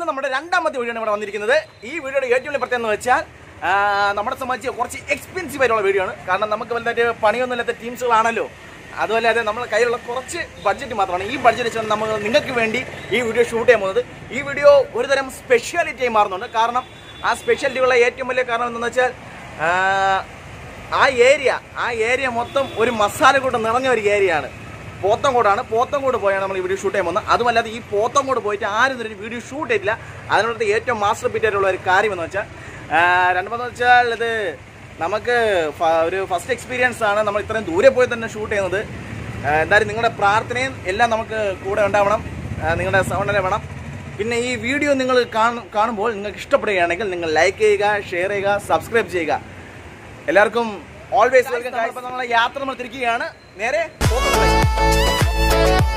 ഇന്ന് നമ്മുടെ രണ്ടാമത്തെ വീഡിയോ ആണ് ഇവിടെ വന്നിരിക്കുന്നത് ഈ വീഡിയോയുടെ ഏറ്റവും വലിയ പ്രത്യേകത എന്ന് വെച്ചാൽ ആ, നമ്മളെ സംബന്ധിച്ച് കുറച്ച് എക്സ്പെൻസീവ് ആയിട്ടുള്ള വീഡിയോ ആണ് കാരണം നമുക്ക് വലുതായിട്ട് പണിയൊന്നുമില്ലാത്ത ടീംസുകളാണല്ലോ അതുമല്ലാതെ നമ്മളെ കയ്യിലുള്ള കുറച്ച് ബഡ്ജറ്റ് മാത്രമാണ് ഈ ബഡ്ജറ്റ് വെച്ചാണ് നമ്മൾ നിങ്ങൾക്ക് വേണ്ടി ഈ വീഡിയോ ഷൂട്ട് ചെയ്യാൻ പോകുന്നത് ഈ വീഡിയോ ഒരുതരം സ്പെഷ്യാലിറ്റി ആയി മാറുന്നുണ്ട് കാരണം ആ സ്പെഷ്യാലിറ്റിയുള്ള ഏറ്റവും വലിയ കാരണം എന്താണെന്ന് വെച്ചാൽ ആ, ആ ഏരിയ ആ ഏരിയ മൊത്തം ഒരു മസാല കൂട്ട് നിറഞ്ഞ ഒരു ഏരിയ ആണ് പോത്തങ്കോടാണ് പോത്തങ്കോട് പോയാണ് നമ്മൾ ഈ വീഡിയോ ഷൂട്ട് ചെയ്യാൻ പോകുന്നത് അതുമല്ലാതെ ഈ പോത്തങ്കോട് പോയിട്ട് ആരും ഒരു വീഡിയോ ഷൂട്ട് ചെയ്തില്ല അതിനോടത്ത് ഏറ്റവും മാസ്റ്റർ ബീറ്റ് ആയിട്ടുള്ള ഒരു കാര്യം എന്ന് വെച്ചാൽ ആ, രണ്ടാമതെന്ന് വെച്ചാൽ ഇത് നമുക്ക് ഫ- ഒരു ഫസ്റ്റ് എക്സ്പീരിയൻസ് ആണ് നമ്മൾ ഇത്രയും ദൂരെ പോയി തന്നെ ഷൂട്ട് ചെയ്യുന്നത് ആ, എന്തായാലും നിങ്ങളുടെ പ്രാർത്ഥനയും എല്ലാം നമുക്ക് കൂടെ ഉണ്ടാവണം ആ, നിങ്ങളുടെ സൗണ്ടിനെ വേണം പിന്നെ ഈ വീഡിയോ നിങ്ങൾ കാണും കാണുമ്പോൾ നിങ്ങൾക്ക് ഇഷ്ടപ്പെടുകയാണെങ്കിൽ നിങ്ങൾ ലൈക്ക് ചെയ്യുക ഷെയർ ചെയ്യുക സബ്സ്ക്രൈബ് ചെയ്യുക എല്ലാവർക്കും ഓൾവേസ് വെൽക്കം ഇപ്പൊ നമ്മളെ യാത്ര നമ്മൾ തിരിക്കുകയാണ് നേരെ പോത്തുംപുഴ.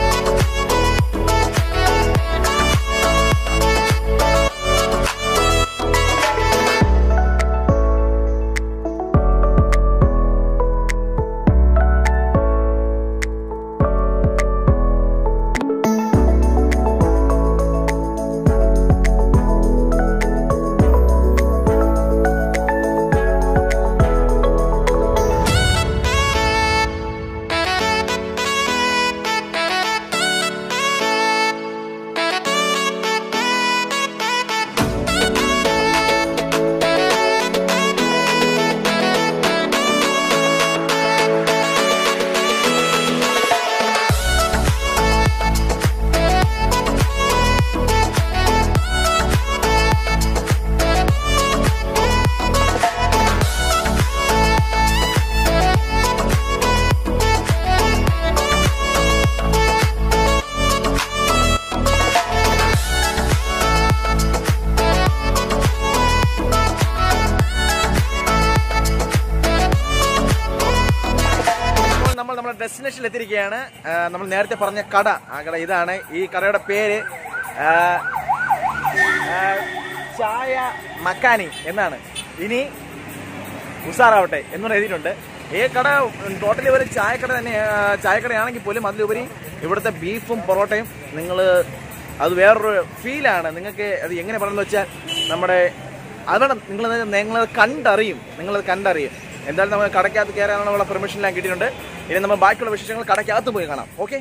ഇപ്പോൾ നമ്മൾ നമ്മുടെ ഡെസ്റ്റിനേഷനിൽ എത്തിയിരിക്കുകയാണ് ആ, നമ്മൾ നേരത്തെ പറഞ്ഞ കട ആ കട ഇതാണ് ഈ കടയുടെ പേര് ആ, ആ, ചായ മക്കാനി എന്നാണ് ഇനി ഉസാറാവട്ടെ എന്ന് എഴുതിയിട്ടുണ്ട് ഈ കട ടോട്ടലി ഒരു ചായക്കട തന്നെ ആ, ചായക്കടയാണെങ്കിൽ പോലും അതിലുപരി ഇവിടുത്തെ ബീഫും പൊറോട്ടയും നിങ്ങൾ അത് വേറൊരു ഫീലാണ് നിങ്ങൾക്ക് അത് എങ്ങനെ പറയുന്നത് വെച്ചാൽ നമ്മുടെ അതുകൊണ്ട് നിങ്ങൾ നിങ്ങൾ കണ്ടറിയും നിങ്ങളത് കണ്ടറിയും എന്തായാലും നമ്മൾ കടയ്ക്കകത്ത് കയറാനുള്ള പെർമിഷൻ എല്ലാം കിട്ടിയിട്ടുണ്ട് ഇനി നമ്മൾ ബാക്കിയുള്ള വിശേഷങ്ങൾ കടയ്ക്കകത്ത് പോയി കാണാം ഓക്കെ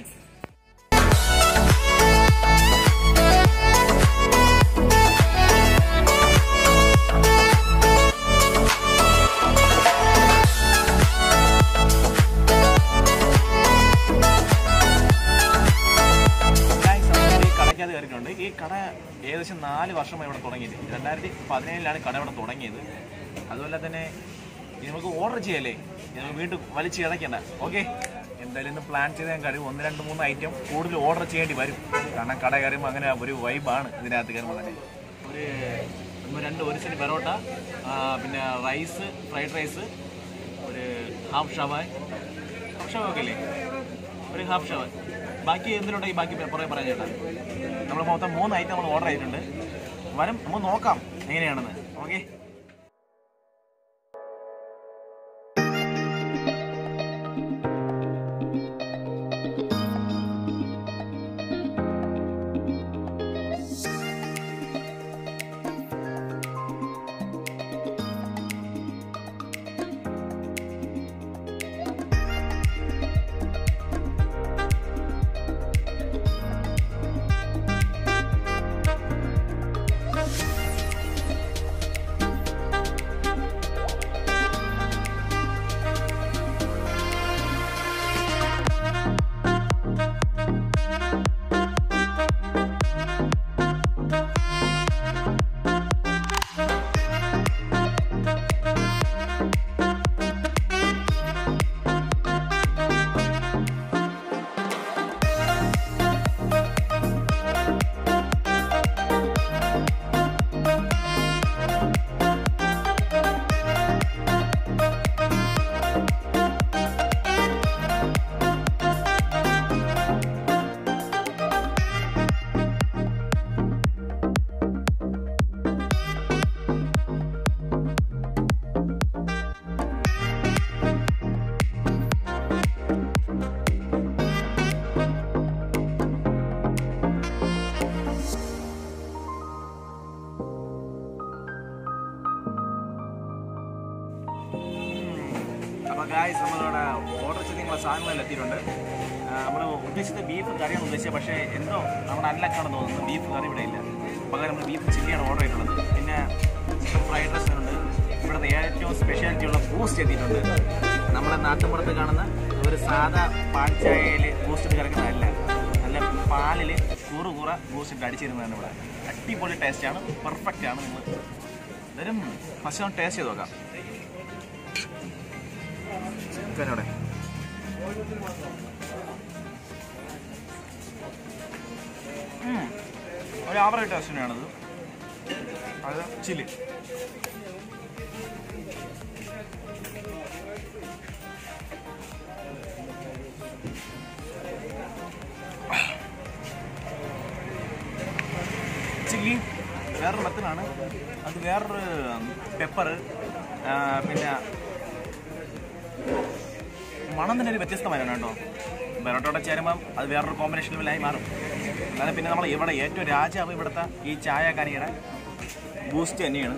ഈ കടയ്ക്കകത്ത് കയറിയിട്ടുണ്ട് ഈ കട ഏകദേശം നാല് വർഷമായി ഇവിടെ തുടങ്ങിയത് രണ്ടായിരത്തി പതിനേഴിലാണ് കട ഇവിടെ തുടങ്ങിയത് അതുപോലെ തന്നെ ഇത് നമുക്ക് ഓർഡർ ചെയ്യല്ലേ ഇത് നമുക്ക് വീണ്ടും വലിച്ച് കിടക്കണ്ട ഓക്കെ എന്തായാലും ഇന്ന് പ്ലാൻ ചെയ്താൽ കഴിയും ഒന്ന് രണ്ട് മൂന്ന് ഐറ്റം കൂടുതൽ ഓർഡർ ചെയ്യേണ്ടി വരും കാരണം കട കയറുമ്പോൾ അങ്ങനെ ഒരു വൈബാണ് ഇതിനകത്ത് കയറുമ്പോൾ തന്നെ ഒരു നമ്മൾ രണ്ട് ഒരു സെറ്റ് പെറോട്ട ആ, പിന്നെ റൈസ് ഫ്രൈഡ് റൈസ് ഒരു ഹാഫ് ഷവായ് ഹാഫ് ഷവായ് ഒക്കെ അല്ലേ ഒരു ഹാഫ് ഷവർ ബാക്കി എന്തിനുണ്ടെങ്കിൽ ബാക്കി പുറകെ പറയാൻ ചേട്ടാ നമ്മൾ മൊത്തം മൂന്ന് ഐറ്റം നമ്മൾ ഓർഡർ ചെയ്തിട്ടുണ്ട് വരും നമുക്ക് നോക്കാം എങ്ങനെയാണെന്ന് ഓക്കെ അപ്പോൾ ഗായ്സ് നമ്മളിവിടെ ഓർഡർ ചെയ്ത് നിങ്ങളെ സാധനങ്ങളെല്ലാം എത്തിയിട്ടുണ്ട് നമ്മൾ ഉദ്ദേശിച്ച ബീഫ് കറിയാണ് ഉദ്ദേശിച്ചത് പക്ഷേ എന്തോ നമ്മുടെ അല്ലക്കാണെന്ന് തോന്നുന്നു ബീഫ് കറി ഇവിടെ ഇല്ല പകരം നമ്മൾ ബീഫ് ചില്ലിയാണ് ഓർഡർ ചെയ്തിട്ടുള്ളത് പിന്നെ ചിക്കൻ ഫ്രൈഡ് റൈസ് ഉണ്ട് ഇവിടുത്തെ ഏറ്റവും സ്പെഷ്യാലിറ്റി ഉള്ള ബൂസ്റ്റ് എത്തിയിട്ടുണ്ട് നമ്മളെ നാട്ടുമ്പുറത്ത് കാണുന്ന ഒരു സാധാ പാൽ ചായയിൽ ബൂസ്റ്റ് കലക്കുന്നതല്ല നല്ല പാലിൽ കൂറ് കൂറ ബൂസ്റ്റ് ഇട്ട് അടിച്ചിരുന്നതാണ് ഇവിടെ അടിപൊളി ടേസ്റ്റാണ് പെർഫെക്റ്റ് ആണ് നിങ്ങൾ എന്തായാലും ഫസ്റ്റ് ഒന്ന് ടേസ്റ്റ് ചെയ്ത് നോക്കാം ചിക്കനോടെ ഉം. ഒരു ആവറേജ് ടേസ്റ്റ് തന്നെയാണത് അത് ചില്ലി ചില്ലി വേറൊരു മെത്തനാണ് അത് വേറൊരു പെപ്പർ പിന്നെ മണം തന്നെ ഒരു വ്യത്യസ്തമായിരുന്നു കേട്ടോ ബെറോട്ടോടെ ചേരുമ്പം അത് വേറൊരു കോമ്പിനേഷനിലായി മാറും എന്നാലും പിന്നെ നമ്മൾ ഇവിടെ ഏറ്റവും രാജാവ് ഇവിടുത്തെ ഈ ചായ കനിയുടെ ബൂസ്റ്റ് തന്നെയാണ്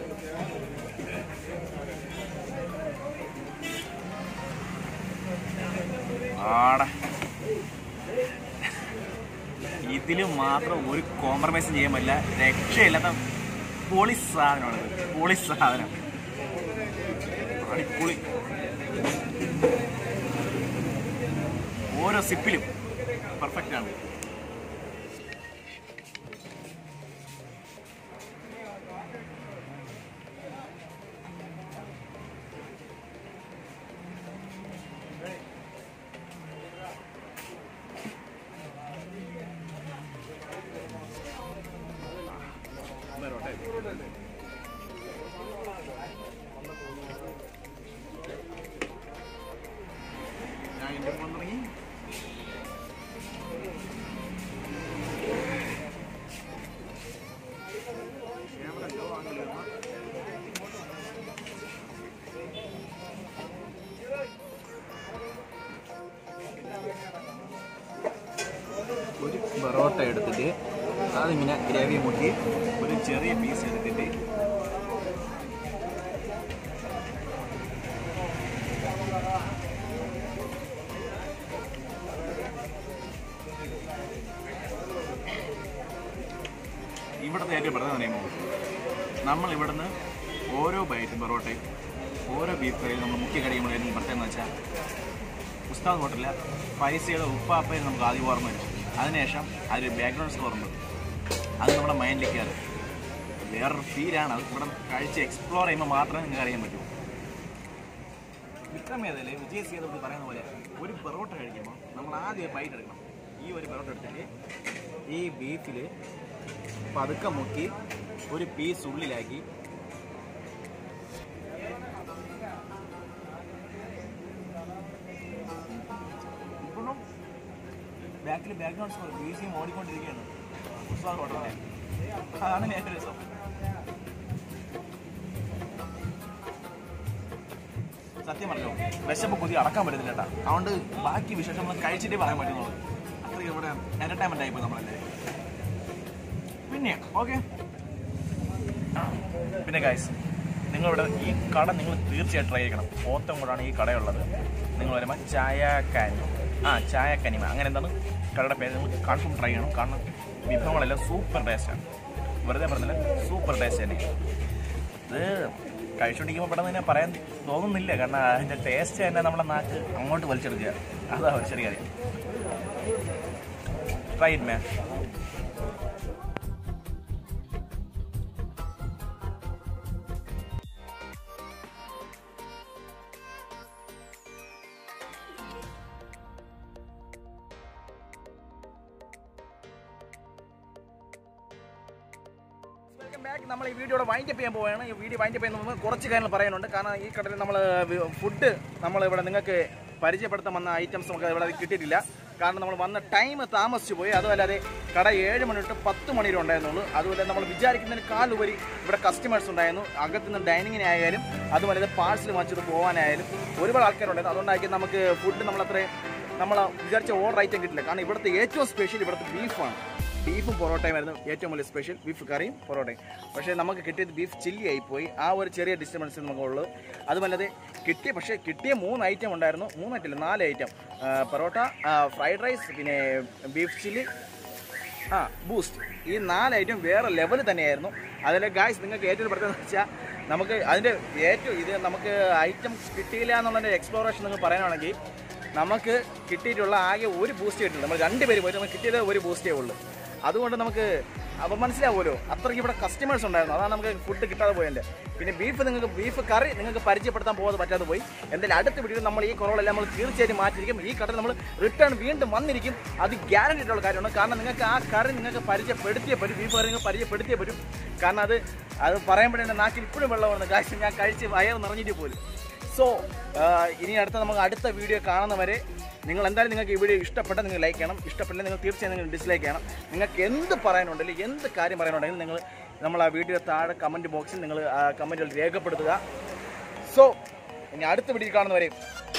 ആടെ ഇതിലും മാത്രം ഒരു കോംപ്രമൈസും ചെയ്യാൻ പറ്റില്ല രക്ഷയില്ലാത്ത പൊളി സാധനമാണ് ഇത്. പൊളി സാധനം അടിപൊളി ഓരോ സിപ്പിലും പെർഫെക്റ്റ് ആണ് ഞാൻ എൻ്റെ ഫോൺ തുടങ്ങി ക്യാമറ ലോ ആംഗിൾ ഇടണം ഒരു പൊറോട്ട എടുത്തിട്ട് അതിങ്ങനെ ഗ്രേവി മുക്കി ഒരു ചെറിയ പീസ് എടുത്തിട്ട് ഇവിടുത്തെ ഏറ്റവും പ്രധാന നിയമം നമ്മൾ ഇവിടുന്ന് ഓരോ ബൈറ്റും പൊറോട്ടയും ഓരോ ബീഫ് കറിയും നമ്മൾ മുഖ്യ കഴിയുമ്പോൾ ഏറ്റവും പ്രത്യേകം എന്ന് വെച്ചാൽ ഉസ്താദ് ഹോട്ടലിലെ പൈസയുടെ ഉപ്പാപ്പയിൽ നമുക്ക് ആദ്യം ഓർമ്മ വരും അതിനുശേഷം അതിലൊരു ബാക്ക്ഗ്രൗണ്ട് സ്കോർ ഉണ്ട് അത് നമ്മുടെ മൈൻഡിലേക്ക് കയറും വേറൊരു ഫീലാണ് അത് ഇവിടെ കഴിച്ച് എക്സ്പ്ലോർ ചെയ്യുമ്പോൾ മാത്രമേ നിങ്ങൾക്ക് അറിയാൻ പറ്റൂ വിക്രമേതല്ലേ വിജയ് സേതുപതി പറയുന്ന പോലെ ഒരു പൊറോട്ട കഴിക്കുമ്പോൾ നമ്മൾ ആദ്യം ബൈറ്റ് എടുക്കണം ഈ ഒരു പൊറോട്ട എടുത്തിട്ട് ഈ ബീഫിൽ പതുക്കെ മുക്കി ഒരു പീസ് ഉള്ളിലാക്കി ഇപ്പോഴും ബാക്കിൽ ബാക്ക്ഗ്രൗണ്ട് സ്കോർ മ്യൂസിയം ഓടിക്കൊണ്ടിരിക്കുകയാണ് ഉസ്താദ് ഹോട്ടലിലെ അതാണ് ഏറ്റവും രസം സത്യം പറഞ്ഞോ വിശപ്പ് കൊതി അടക്കാൻ പറ്റുന്നില്ല കേട്ടാ അതുകൊണ്ട് ബാക്കി വിശേഷം നമ്മൾ കഴിച്ചിട്ടേ പറയാൻ പറ്റുന്നുള്ളൂ അത്രയും ഇവിടെ എന്റർടൈൻമെന്റ് ആയിപ്പോയി നമ്മളല്ലേ പിന്നെ ഓക്കെ പിന്നെ ഗൈസ് നിങ്ങളിവിടെ ഈ കട നിങ്ങൾ തീർച്ചയായിട്ടും ട്രൈ ചെയ്യണം പോത്തൻകൂടാണ് ഈ കടയുള്ളത് നിങ്ങൾ വരുമ്പോൾ ചായ കാനി ആ ചായ കനിമ അങ്ങനെ എന്താണ് കടയുടെ പേര് നിങ്ങൾ കൺഫേം ട്രൈ ചെയ്യണം കാരണം വിഭവങ്ങളെല്ലാം സൂപ്പർ ടേസ്റ്റാണ് വെറുതെ പറഞ്ഞില്ല സൂപ്പർ ടേസ്റ്റ് തന്നെ ഇത് കഴിച്ചുകൊണ്ടിരിക്കുമ്പോൾ പെട്ടെന്ന് തന്നെ പറയാൻ തോന്നുന്നില്ല കാരണം അതിൻ്റെ ടേസ്റ്റ് തന്നെ നമ്മുടെ നാക്ക് അങ്ങോട്ട് വലിച്ചെടുക്കുക അതാ ഒരു ചെറിയ കാര്യം try it man welcome back നമ്മൾ ഈ വീഡിയോയുടെ വൈൻഡപ്പ് ചെയ്യാൻ പോവുകയാണ് ഈ വീഡിയോ വൈൻഡപ്പ് ചെയ്യുന്ന കുറച്ച് കാര്യങ്ങൾ പറയാനുണ്ട് കാരണം ഈ കടയിൽ നമ്മൾ ഫുഡ് നമ്മൾ ഇവിടെ നിങ്ങൾക്ക് പരിചയപ്പെടുത്താൻ വന്ന ഐറ്റംസ് നമുക്ക് ഇവിടെ കിട്ടിയിട്ടില്ല കാരണം നമ്മൾ വന്ന ടൈം താമസിച്ചു പോയി അതുമല്ലാതെ കട ഏഴ് മണി തൊട്ട് പത്ത് മണി വരെ ഉണ്ടായിരുന്നുള്ളൂ അതുപോലെ നമ്മൾ വിചാരിക്കുന്നതിനേക്കാളുപരി ഇവിടെ കസ്റ്റമേഴ്സ് ഉണ്ടായിരുന്നു അകത്തുനിന്ന് ഡൈനിങ്ങിന് ആയാലും അതുപോലെ പാഴ്സൽ വാങ്ങിച്ചത് പോകാനായാലും ഒരുപാട് ആൾക്കാരുണ്ടായിരുന്നു അതുകൊണ്ടായിരിക്കും നമുക്ക് ഫുഡ് നമ്മളത്രയും നമ്മൾ വിചാരിച്ച ഓർഡർ ഐറ്റം കിട്ടില്ല കാരണം ഇവിടുത്തെ ഏറ്റവും സ്പെഷ്യൽ ഇവിടുത്തെ ബീഫാണ് ബീഫും പൊറോട്ടയുമായിരുന്നു ഏറ്റവും വലിയ സ്പെഷ്യൽ ബീഫ് കറിയും പൊറോട്ടയും പക്ഷേ നമുക്ക് കിട്ടിയത് ബീഫ് ചില്ലി ആയിപ്പോയി ആ ഒരു ചെറിയ ഡിസ്റ്റർബൻസ് നമുക്കുള്ളത് അതുമല്ലാതെ കിട്ടിയ പക്ഷേ കിട്ടിയ മൂന്ന് ഐറ്റം ഉണ്ടായിരുന്നു മൂന്ന് ഐറ്റം ഇല്ല നാല് ഐറ്റം പൊറോട്ട ഫ്രൈഡ് റൈസ് പിന്നെ ബീഫ് ചില്ലി ആ ബൂസ്റ്റ് ഈ നാല് ഐറ്റം വേറെ ലെവൽ തന്നെയായിരുന്നു അതിലെ ഗായ്സ് നിങ്ങൾക്ക് ഏറ്റവും പ്രത്യേകത വെച്ചാൽ നമുക്ക് അതിൻ്റെ ഏറ്റവും ഇത് നമുക്ക് ഐറ്റം കിട്ടിയില്ല എന്നുള്ളതിൻ്റെ എക്സ്പ്ലോറേഷൻ നിങ്ങൾ പറയുകയാണെങ്കിൽ നമുക്ക് കിട്ടിയിട്ടുള്ള ആകെ ഒരു ബൂസ്റ്റ് കിട്ടിയിട്ടുണ്ട് നമ്മൾ രണ്ട് പേര് പോയിട്ട് നമുക്ക് കിട്ടിയത് ഒരു ബൂസ്റ്റേ ഉള്ളൂ അതുകൊണ്ട് നമുക്ക് അപ്പം മനസ്സിലാവുമല്ലോ അത്രയ്ക്ക് ഇവിടെ കസ്റ്റമേഴ്സ് ഉണ്ടായിരുന്നു അതാണ് നമുക്ക് ഫുഡ് കിട്ടാതെ പോയതിൻ്റെ പിന്നെ ബീഫ് നിങ്ങൾക്ക് ബീഫ് കറി നിങ്ങൾക്ക് പരിചയപ്പെടുത്താൻ പോകാതെ പറ്റാതെ പോയി എന്തായാലും അടുത്ത വീഡിയോ നമ്മൾ ഈ കുറവുകളെല്ലാം നമ്മൾ തീർച്ചയായിട്ടും മാറ്റിയിരിക്കും ഈ കട നമ്മൾ റിട്ടേൺ വീണ്ടും വന്നിരിക്കും അത് ഗ്യാരണ്ടി ആയിട്ടുള്ള കാര്യമാണ് കാരണം നിങ്ങൾക്ക് ആ കറി നിങ്ങൾക്ക് പരിചയപ്പെടുത്തിയേ പറ്റും ബീഫ് കറി നിങ്ങൾക്ക് പരിചയപ്പെടുത്തിയേ പറ്റും കാരണം അത് അത് പറയുമ്പോഴേ എൻ്റെ നാക്കിൽ ഇപ്പോഴും വെള്ളം വന്നു കാശ് ഞാൻ കഴിച്ച് വയർ നിറഞ്ഞിട്ട് പോലും സോ ഇനി അടുത്ത നമുക്ക് അടുത്ത വീഡിയോ കാണുന്നവരെ നിങ്ങൾ എന്തായാലും നിങ്ങൾക്ക് ഈ വീഡിയോ ഇഷ്ടപ്പെട്ട നിങ്ങൾ ലൈക്ക് ചെയ്യണം ഇഷ്ടപ്പെട്ടില്ല നിങ്ങൾ തീർച്ചയായും നിങ്ങൾ ഡിസ്ലൈക്ക് ചെയ്യണം നിങ്ങൾക്ക് എന്ത് പറയാനുണ്ടെങ്കിലും എന്ത് കാര്യം പറയാനുണ്ടെങ്കിലും നിങ്ങൾ നമ്മൾ ആ വീഡിയോ താഴെ കമൻറ്റ് ബോക്സിൽ നിങ്ങൾ ആ കമൻറ്റുകൾ രേഖപ്പെടുത്തുക സോ ഇനി അടുത്ത വീഡിയോ കാണുന്നവരെ